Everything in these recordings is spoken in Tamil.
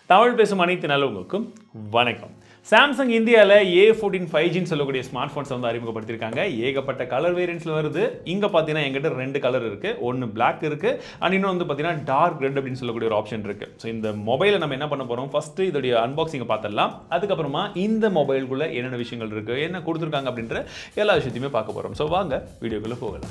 தமிழ் பேசும் அனைத்து நல்லவங்களுக்கும் வணக்கம் சாம்சங் இந்தியாவில் ஏ ஃபோர்டீன் ஃபைவ் ஜின்னு சொல்லக்கூடிய ஸ்மார்ட் ஃபோன்ஸ் வந்து அறிமுகப்படுத்தியிருக்காங்க ஏகப்பட்ட கலர் வேரியன்ட்ஸில் வருது இங்கே பார்த்தீங்கன்னா எங்கிட்ட ரெண்டு கலர் இருக்குது ஒன்று Black இருக்குது அண்ட் இன்னும் வந்து பார்த்தீங்கன்னா டார்க் ரெட் அப்படின்னு சொல்லக்கூடிய ஒரு ஆப்ஷன் இருக்குது ஸோ இந்த மொபைலை நம்ம என்ன பண்ண போகிறோம் ஃபஸ்ட்டு இதோடைய அன்பாக்சிங்கை பார்த்துடலாம் அதுக்கப்புறமா இந்த மொபைலுக்குள்ளே என்னென்ன விஷயங்கள் இருக்குது என்ன கொடுத்துருக்காங்க அப்படின்ற எல்லா விஷயத்தையுமே பார்க்க போகிறோம் ஸோ வாங்க வீடியோக்குள்ளே போகலாம்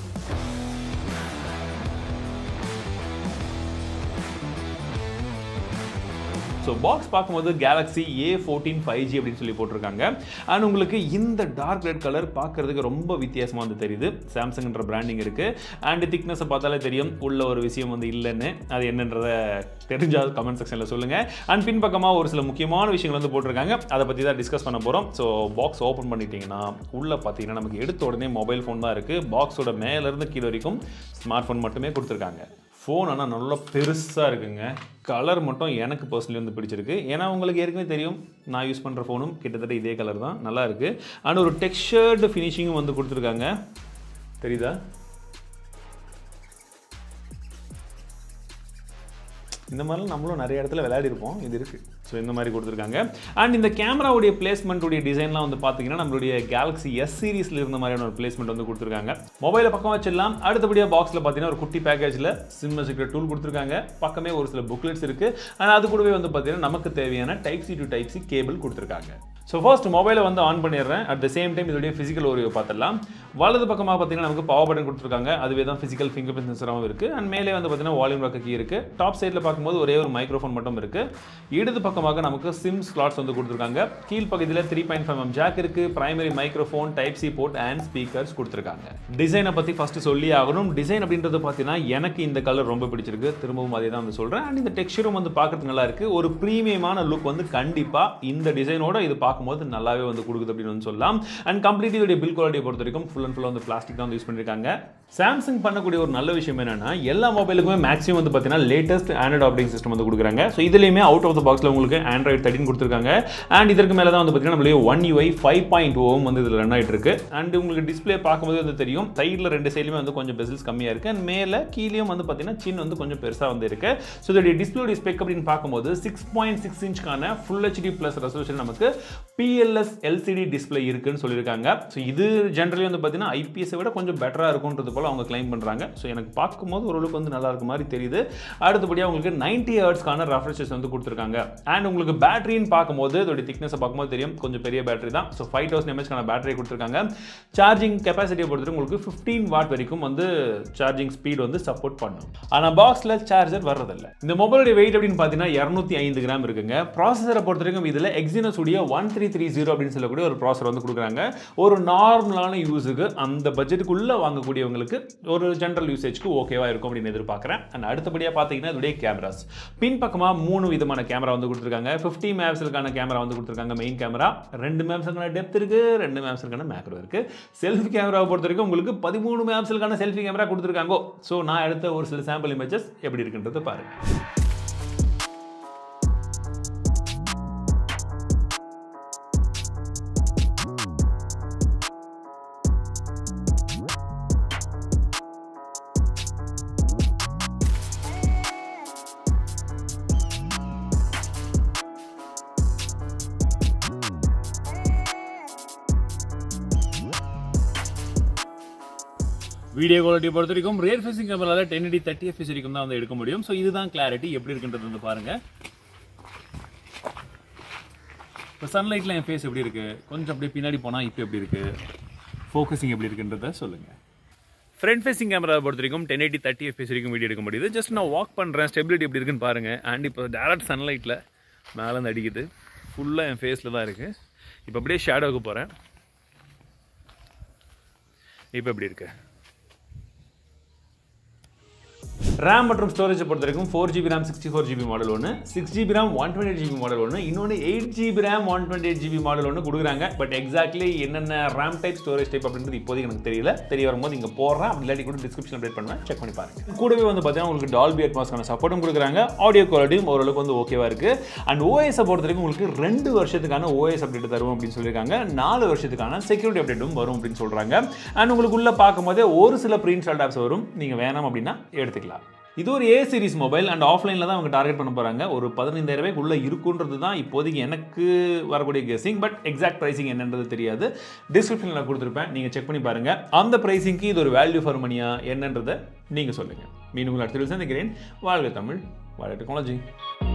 ஸோ பாக்ஸ் பார்க்கும்போது Galaxy A fourteen five G அப்படின்னு சொல்லி போட்டிருக்காங்க அண்ட் உங்களுக்கு இந்த டார்க் ரெட் கலர் பார்க்கறதுக்கு ரொம்ப வித்தியாசமாக வந்து தெரியுது சாம்சங்ன்ற பிராண்டிங் இருக்குது அண்ட் திக்னஸை பார்த்தாலே தெரியும் உள்ள ஒரு விஷயம் வந்து இல்லைன்னு அது என்னன்றதை தெரிஞ்சால் கமெண்ட் செக்ஷனில் சொல்லுங்கள் அண்ட் பின்பக்கமாக ஒரு சில முக்கியமான விஷயங்கள் வந்து போட்டிருக்காங்க அதை பற்றி தான் டிஸ்கஸ் பண்ண போகிறோம் ஸோ பாக்ஸ் ஓப்பன் பண்ணிட்டீங்கன்னா உள்ளே பார்த்தீங்கன்னா நமக்கு எடுத்த உடனே மொபைல் ஃபோன் தான் இருக்குது பாக்ஸோட மேலேருந்து கீழே வரைக்கும் ஸ்மார்ட் ஃபோன் மட்டுமே கொடுத்துருக்காங்க ஃபோன் ஆனால் நல்லா பெருசாக இருக்குங்க கலர் மட்டும் எனக்கு பர்சனலி வந்து பிடிச்சிருக்கு ஏன்னா உங்களுக்கு ஏற்கனவே தெரியும் நான் யூஸ் பண்ணுற ஃபோனும் கிட்டத்தட்ட இதே கலர் தான் நல்லா இருக்குது அண்ட் ஒரு டெக்ஸ்சர்டு ஃபினிஷிங்கும் வந்து கொடுத்துருக்காங்க தெரியுதா இந்த மாதிரிலாம் நம்மளும் நிறைய இடத்துல விளையாடி இருப்போம் இது இருக்குது ஸோ இந்த மாதிரி கொடுத்துருக்காங்க அண்ட் இந்த கேமராவுடைய பிளேஸ்மெண்ட்டுடைய டிசைன்லாம் வந்து பார்த்தீங்கன்னா நம்மளுடைய கேலக்ஸி எஸ் சீரிஸில் இருந்த மாதிரியான ஒரு பிளேஸ்மெண்ட் வந்து கொடுத்துருக்காங்க மொபைலை பக்கம் வச்சிடலாம் அடுத்தபடியாக பாக்ஸில் பார்த்தீங்கன்னா ஒரு குட்டி பேக்கேஜில் சிம் சீக்ரெட் டூல் கொடுத்துருக்காங்க பக்கமே ஒரு சில புக்லெட்ஸ் இருக்குது அண்ட் அது கூடவே வந்து பார்த்தீங்கன்னா நமக்கு தேவையான type C to type C cable கொடுத்துருக்காங்க ஸோ ஃபர்ஸ்ட் மொபைலை வந்து ஆன் பண்ணிடுறேன் அட் த சேம் டைம் இதோடைய ஃபிசிக்கல் ஓரியோ பார்த்துடலாம் வலது பக்கமாக பார்த்தீங்கன்னா நமக்கு பவர் பட்டன் கொடுத்துருக்காங்க அதுவே தான் ஃபிசிக்கல் ஃபிங்கர் பிரிண்ட் சென்சராகவும் இருக்குது அண்ட் மேலே வந்து பார்த்தீங்கன்னா வால்யூம் ராக்க கீ இருக்குது டாப் சைடில் பார்க்கும்போது ஒரே ஒரு மைக்ரோஃபோன் மட்டும் இருக்குது இடது பக்கமாக நமக்கு சிம் ஸ்லாட்ஸ் வந்து கொடுத்துருக்காங்க கீழ் பகுதியில் three point five M jack இருக்குது primary microphone type C port and speakers கொடுத்துருக்காங்க டிசைனை பற்றி ஃபஸ்ட்டு சொல்லி ஆகணும் டிசைன் அப்படின்றது பார்த்தீங்கன்னா எனக்கு இந்த கலர் ரொம்ப பிடிச்சிருக்கு திரும்பவும் அதே தான் வந்து சொல்கிறேன் அண்ட் இந்த டெக்ஸ்சரும் வந்து பார்க்கறதுக்கு நல்லா இருக்குது ஒரு ப்ரீமியமான லுக் வந்து கண்டிப்பாக இந்த டிசைனோட இது பார்க்கும்போது நல்லாவே வந்து கொடுக்குது அப்படின்னு வந்து சொல்லலாம் அண்ட் கம்ப்ளீட் இதோடைய பில் குவாலிட்டியை பொறுத்த வரைக்கும் ஃபுல் அண்ட் ஃபுல்லாக வந்து பிளாஸ்டிக் தான் வந்து யூஸ் பண்ணியிருக்காங்க சாம்சங் பண்ணக்கூடிய ஒரு நல்ல விஷயம் என்னன்னா எல்லா மொபைலுக்குமே மேக்ஸிமம் வந்து பார்த்தீங்கன்னா லேட்டஸ்ட் ஆண்ட்ராய்ட் ஆப்ரேட்டிங் சிஸ்டம் வந்து கொடுக்குறாங்க ஸோ இதுலேயுமே அவுட் ஆஃப் த பாக்ஸில் உங்களுக்கு ஆண்ட்ராய்ட் தேர்ட்டின் கொடுத்துருக்காங்க அண்ட் இதற்கு மேலே தான் வந்து பார்த்தீங்கன்னா நம்மளுடைய ஒன் யூஐ ஃபைவ் பாயிண்ட் ஓவும் வந்து இதில் ரன் ஆகிட்டு இருக்கு அண்ட் உங்களுக்கு டிஸ்பிளே பார்க்கும்போது வந்து தெரியும் சைடில் ரெண்டு சைடுமே வந்து கொஞ்சம் பெசில்ஸ் கம்மியாக இருக்குது அண்ட் மேலே கீழேயும் வந்து பார்த்தீங்கன்னா சின் வந்து கொஞ்சம் பெருசாக வந்து இருக்கு ஸோ இதோடைய டிஸ்பிளே ஸ்பெக் அப்படின்னு பார்க்கும்போது சிக்ஸ் பாயிண்ட் சிக்ஸ் இன்ச்க்கான ஃபுல் ஹெச்டி ப்ளஸ் ரெசல்யூஷன் நமக்கு பிஎல்எஸ் எல்சிடி டிஸ்பிளே இருக்குன்னு சொல்லியிருக்காங்க ஸோ இது ஜென்ரலி வந்து பார்த்தீங்கன்னா ஐபிஎஸை விட கொஞ்சம் பெட்டராக இருக்கும்ன்றது போல் அவங்க கிளைம் பண்ணுறாங்க ஸோ எனக்கு பார்க்கும்போது ஓரளவுக்கு வந்து நல்லா இருக்க மாதிரி தெரியுது அடுத்தபடியாக உங்களுக்கு நைன்டி ஹர்ட்ஸ்க்கான ரெஃப்ரெஷஸ் வந்து கொடுத்துருக்காங்க அண்ட் உங்களுக்கு பேட்டரின்னு பார்க்கும்போது இதோட திக்னஸை பார்க்கும்போது தெரியும் கொஞ்சம் பெரிய பேட்டரி தான் ஸோ ஃபைவ் தௌசண்ட் எம்ஏஹ்க்கான பேட்டரி கொடுத்துருக்காங்க சார்ஜிங் கெப்பாசிட்டியை பொறுத்தவரை உங்களுக்கு ஃபிஃப்டீன் வாட் வரைக்கும் வந்து சார்ஜிங் ஸ்பீட் வந்து சப்போர்ட் பண்ணும் ஆனால் பாக்ஸில் சார்ஜர் வர்றதில்லை இந்த மொபைலுடைய வெயிட் அப்படின்னு பார்த்தீங்கன்னா இரநூத்தி ஐந்து கிராம் இருக்குங்க ப்ராசஸரை பொறுத்த வரைக்கும் இதில் எக்ஸினஸ் உடைய ஒன் த்ரீ த்ரீ ஜீரோ அப்படின்னு சொல்லக்கூடிய ஒரு ப்ராசர் வந்து கொடுக்குறாங்க ஒரு நார்மலான யூஸுக்கு அந்த பட்ஜெட்டுக்குள்ளே வாங்கக்கூடியவங்களுக்கு ஒரு ஜென்ரல் யூசேஜ்க்கு ஓகேவா இருக்கும் அப்படின்னு எதிர்பார்க்குறேன் அண்ட் அடுத்தபடியாக பார்த்தீங்கன்னா இதோடைய கேமராஸ் பின் பக்கமாக மூணு விதமான கேமரா வந்து கொடுத்துருக்காங்க ஃபிஃப்டி மேப்ஸுக்கான கேமரா வந்து கொடுத்துருக்காங்க மெயின் கேமரா ரெண்டு மேப்ஸுக்கான டெப்த் இருக்குது ரெண்டு மேப்ஸுக்கான மேக்ரோ இருக்குது செல்ஃபி கேமராவை பொறுத்த வரைக்கும் உங்களுக்கு பதிமூணு மேப்ஸுக்கான செல்ஃபி கேமரா கொடுத்துருக்காங்க ஸோ நான் எடுத்த ஒரு சில சாம்பிள் இமேஜஸ் எப்படி இருக்குன்றது பாருங்கள் வீடியோ குவாலிட்டி பொறுத்த வரைக்கும் ரியர் ஃபேசிங் கேமராவில் டென் எடி தேர்ட்டி எஃப்எஸ் வரைக்கும் தான் வந்து எடுக்க முடியும் ஸோ இதுதான் கிளாரிட்டி எப்படி இருக்குன்றது வந்து பாருங்க இப்போ சன்லைட்டில் என் ஃபேஸ் எப்படி இருக்கு கொஞ்சம் அப்படியே பின்னாடி போனால் இப்போ எப்படி இருக்கு ஃபோக்கஸிங் எப்படி இருக்குன்றத சொல்லுங்க ஃப்ரண்ட் ஃபேசிங் கேமரா பொறுத்த வரைக்கும் டென் எயிட்டி தேர்ட்டி எஃப்எஸ் வரைக்கும் வீடியோ எடுக்க முடியுது ஜஸ்ட் நான் வாக் பண்ணுறேன் ஸ்டெபிலிட்டி எப்படி இருக்குன்னு பாருங்க அண்ட் இப்போ டேரக்ட் சன்லைட்டில் மேலேருந்து அடிக்குது ஃபுல்லாக என் ஃபேஸில் தான் இருக்குது இப்போ அப்படியே ஷேடோவுக்கு போகிறேன் இப்போ எப்படி இருக்கு ரேம் மற்றும் ஸ்டோரேஜை பொறுத்த வரைக்கும் four GB RAM sixty four GB model ஒன்று six GB RAM one twenty eight GB model ஒன்று இன்னொன்று eight GB RAM one twenty eight GB model ஒன்று கொடுக்குறாங்க பட் எக்ஸாக்ட்லி என்னென்ன ரேம் டைப் ஸ்டோரேஜ் டைப் அப்படின்றது இப்போதைக்கு எனக்கு தெரியல தெரிய வரும்போது இங்கே போடுறேன் அப்படி இல்லாட்டி கூட டிஸ்கிரிப்ஷன் அப்டேட் பண்ணுவேன் செக் பண்ணி பாருங்க கூடவே வந்து பார்த்தீங்கன்னா உங்களுக்கு டால்பி அட்மாஸ்க்கான சப்போர்ட்டும் கொடுக்குறாங்க ஆடியோ குவாலிட்டியும் ஓரளவுக்கு வந்து ஓகேவா இருக்கு அண்ட் ஓஎஸை பொறுத்த வரைக்கும் உங்களுக்கு ரெண்டு வருஷத்துக்கான ஓஎஸ் அப்டேட் தரும் அப்படின்னு சொல்லியிருக்காங்க நாலு வருஷத்துக்கான செக்யூரிட்டி அப்டேட்டும் வரும் அப்படின்னு சொல்றாங்க அண்ட் உங்களுக்கு உள்ள பார்க்கும்போதே ஒரு சில ப்ரீ இன்ஸ்டால்ட் ஆப்ஸ் வரும் நீங்கள் வேணாம் அப்படின்னா எடுத்துக்கலாம் இது ஒரு ஏ சீரிஸ் மொபைல் அண்ட் ஆஃப்லைனில் தான் அவங்க டார்கெட் பண்ண போகிறாங்க ஒரு பதினைந்தாயிரம் ரூபாய்க்குள்ளே இருக்குன்றது தான் இப்போதைக்கு எனக்கு வரக்கூடிய கெஸிங் பட் எக்ஸாக்ட் ப்ரைசிங் என்னன்றது தெரியாது டிஸ்கிரிப்ஷனில் கொடுத்துருப்பேன் நீங்கள் செக் பண்ணி பாருங்கள் அந்த ப்ரைஸிங்க்கு இது ஒரு வேல்யூ ஃபார் மணியா என்னன்றதை நீங்கள் சொல்லுங்கள் மீண்டும் உங்கள் அடுத்த சந்திக்கிறேன் வாழ்க தமிழ் வாழ்க டெக்னாலஜி